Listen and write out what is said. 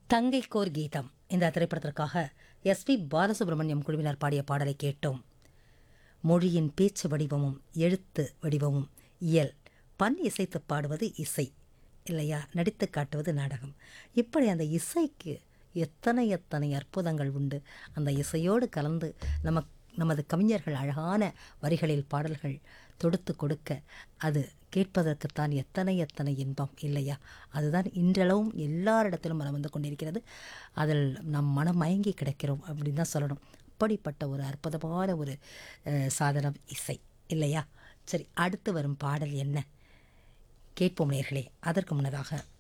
தங்கைக்கோர் கீதம் இந்த திரைப்படத்திற்காக எஸ்பி பாலசுப்ரமணியம் குழுவினர் பாடிய பாடலை கேட்டோம் மொழியின் பேச்சு வடிவமும் எழுத்து வடிவமும் இயல் பண் இசைத்து பாடுவது இசை இல்லையா நடித்து காட்டுவது நாடகம் இப்படி அந்த இசைக்கு எத்தனை எத்தனை அற்புதங்கள் உண்டு அந்த இசையோடு கலந்து நம்ம நமது கவிஞர்கள் அழகான வரிகளில் பாடல்கள் தொடுத்து கொடுக்க அது கேட்பதற்குத்தான் எத்தனை எத்தனை இன்பம் இல்லையா அதுதான் இன்றளவும் எல்லாரிடத்திலும் மனம் வந்து கொண்டிருக்கிறது அதில் நம் மனம் மயங்கி கிடக்கிறோம் அப்படின்னு தான் சொல்லணும் அப்படிப்பட்ட ஒரு அற்புதமான ஒரு அஹ், சாதனம் இசை இல்லையா சரி அடுத்து வரும் பாடல் என்ன கேட்போம் நேர்களே அதற்கு முன்னதாக